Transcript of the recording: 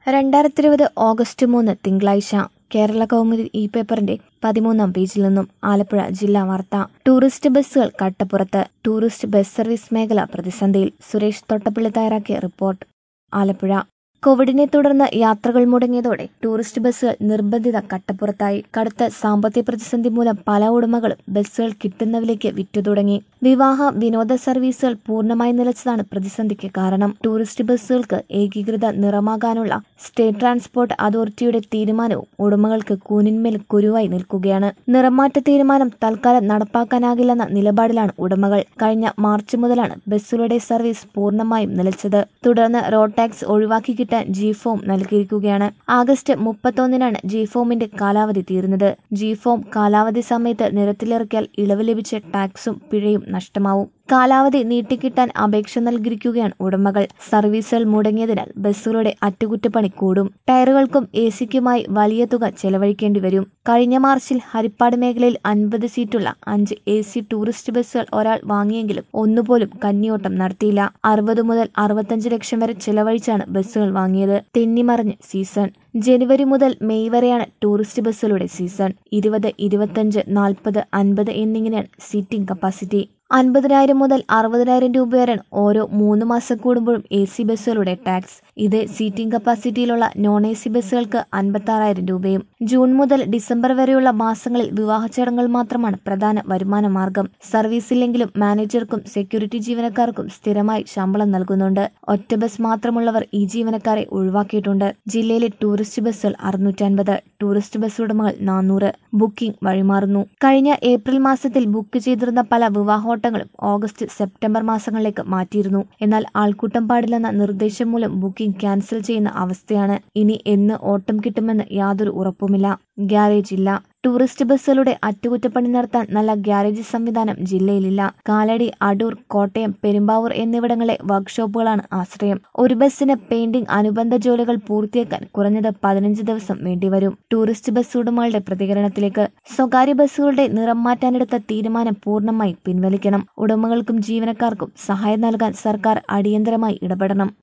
രണ്ടായിരത്തി ഇരുപത് ഓഗസ്റ്റ് മൂന്ന് തിങ്കളാഴ്ച കേരള കൗമുദി ഇ പേപ്പറിന്റെ പതിമൂന്നാം പേജിൽ നിന്നും ആലപ്പുഴ ജില്ലാ വാർത്ത ടൂറിസ്റ്റ് ബസ്സുകൾ കട്ടപ്പുറത്ത് ടൂറിസ്റ്റ് ബസ് സർവീസ് മേഖല പ്രതിസന്ധിയിൽ സുരേഷ് തൊട്ടപ്പള്ളി തയ്യാറാക്കിയ റിപ്പോർട്ട് ആലപ്പുഴ കോവിഡിനെ തുടർന്ന് യാത്രകൾ മുടങ്ങിയതോടെ ടൂറിസ്റ്റ് ബസ്സുകൾ നിർബന്ധിത കട്ടപ്പുറത്തായി കടുത്ത സാമ്പത്തിക പ്രതിസന്ധി മൂലം പല ഉടമകളും ബസ്സുകൾ കിട്ടുന്ന വിലയ്ക്ക് വിറ്റു തുടങ്ങി വിവാഹ വിനോദ സർവീസുകൾ പൂർണ്ണമായി നിലച്ചതാണ് പ്രതിസന്ധിക്ക് കാരണം ടൂറിസ്റ്റ് ബസ്സുകൾക്ക് ഏകീകൃത നിറമാകാനുള്ള സ്റ്റേറ്റ് ട്രാൻസ്പോർട്ട് അതോറിറ്റിയുടെ തീരുമാനവും ഉടമകൾക്ക് കൂനിന്മേൽ കുരുവായി നിൽക്കുകയാണ് നിറമാറ്റ തീരുമാനം തൽക്കാലം നടപ്പാക്കാനാകില്ലെന്ന നിലപാടിലാണ് ഉടമകൾ കഴിഞ്ഞ മാർച്ച് മുതലാണ് ബസ്സുകളുടെ സർവീസ് പൂർണ്ണമായും നിലച്ചത് തുടർന്ന് റോഡ് ടാക്സ് ഒഴിവാക്കി കിട്ടാൻ ജി ഫോം നൽകിയിരിക്കുകയാണ് ആഗസ്റ്റ് മുപ്പത്തൊന്നിനാണ് ജി ഫോമിന്റെ കാലാവധി തീരുന്നത് ജി ഫോം കാലാവധി സമയത്ത് നിരത്തിലിറക്കിയാൽ ഇളവ് ലഭിച്ച ടാക്സും പിഴയും നഷ്ടമാവും കാലാവധി നീട്ടിക്കിട്ടാൻ അപേക്ഷ നൽകിയിരിക്കുകയാണ് ഉടമകൾ സർവീസുകൾ മുടങ്ങിയതിനാൽ ബസ്സുകളുടെ അറ്റകുറ്റപ്പണി കൂടും ടയറുകൾക്കും എ സിക്കുമായി വലിയ തുക ചെലവഴിക്കേണ്ടി വരും കഴിഞ്ഞ മാർച്ചിൽ ഹരിപ്പാട് മേഖലയിൽ അൻപത് സീറ്റുള്ള അഞ്ച് എ സി ടൂറിസ്റ്റ് ബസ്സുകൾ ഒരാൾ വാങ്ങിയെങ്കിലും ഒന്നുപോലും കന്നിയോട്ടം നടത്തിയില്ല അറുപത് മുതൽ അറുപത്തഞ്ച് ലക്ഷം വരെ ചെലവഴിച്ചാണ് ബസ്സുകൾ വാങ്ങിയത് തെന്നിമറിഞ്ഞ് സീസൺ ജനുവരി മുതൽ മെയ് വരെയാണ് ടൂറിസ്റ്റ് ബസ്സുകളുടെ സീസൺ ഇരുപത് ഇരുപത്തഞ്ച് നാൽപ്പത് അൻപത് എന്നിങ്ങനെയാണ് സീറ്റിംഗ് കപ്പാസിറ്റി അൻപതിനായിരം മുതൽ അറുപതിനായിരം രൂപ വരെയാണ് ഓരോ മൂന്ന് മാസം കൂടുമ്പോഴും എ സി ബസ്സുകളുടെ ടാക്സ് ഇത് സീറ്റിംഗ് കപ്പാസിറ്റിയിലുള്ള നോൺ എ സി ബസ്സുകൾക്ക് അൻപത്തി ആറായിരം രൂപയും ജൂൺ മുതൽ ഡിസംബർ വരെയുള്ള മാസങ്ങളിൽ വിവാഹ ചടങ്ങുകൾ മാത്രമാണ് പ്രധാന വരുമാന മാർഗം സർവീസില്ലെങ്കിലും മാനേജർക്കും സെക്യൂരിറ്റി ജീവനക്കാർക്കും സ്ഥിരമായി ശമ്പളം നൽകുന്നുണ്ട് ഒറ്റ ബസ് മാത്രമുള്ളവർ ഈ ജീവനക്കാരെ ഒഴിവാക്കിയിട്ടുണ്ട് ജില്ലയിലെ ടൂറിസ്റ്റ് ബസ്സുകൾ അറുന്നൂറ്റൻപത് ടൂറിസ്റ്റ് ബസ് ഉടമകൾ നാനൂറ് ബുക്കിംഗ് വഴിമാറുന്നു കഴിഞ്ഞ ഏപ്രിൽ മാസത്തിൽ ബുക്ക് ചെയ്തിരുന്ന പല വിവാഹോട്ടങ്ങളും ഓഗസ്റ്റ് സെപ്റ്റംബർ മാസങ്ങളിലേക്ക് മാറ്റിയിരുന്നു എന്നാൽ ആൾക്കൂട്ടം പാടില്ലെന്ന നിർദ്ദേശം മൂലം ബുക്കിംഗ് ക്യാൻസൽ ചെയ്യുന്ന അവസ്ഥയാണ് ഇനി എന്ന് ഓട്ടം കിട്ടുമെന്ന് യാതൊരു ഉറപ്പുമില്ല ഗ്യാരേജ് ഇല്ല ടൂറിസ്റ്റ് ബസ്സുകളുടെ അറ്റകുറ്റപ്പണി നടത്താൻ നല്ല ഗ്യാരേജ് സംവിധാനം ജില്ലയിലില്ല കാലടി അടൂർ കോട്ടയം പെരുമ്പാവൂർ എന്നിവിടങ്ങളിലെ വർക്ക്ഷോപ്പുകളാണ് ആശ്രയം ഒരു ബസ്സിന് പെയിന്റിംഗ് അനുബന്ധ ജോലികൾ പൂർത്തിയാക്കാൻ കുറഞ്ഞത് പതിനഞ്ച് ദിവസം വേണ്ടിവരും ടൂറിസ്റ്റ് ബസ് ഉടമകളുടെ പ്രതികരണത്തിലേക്ക് സ്വകാര്യ ബസ്സുകളുടെ നിറം മാറ്റാനെടുത്ത തീരുമാനം പൂർണ്ണമായി പിൻവലിക്കണം ഉടമകൾക്കും ജീവനക്കാർക്കും സഹായം നൽകാൻ സർക്കാർ അടിയന്തരമായി ഇടപെടണം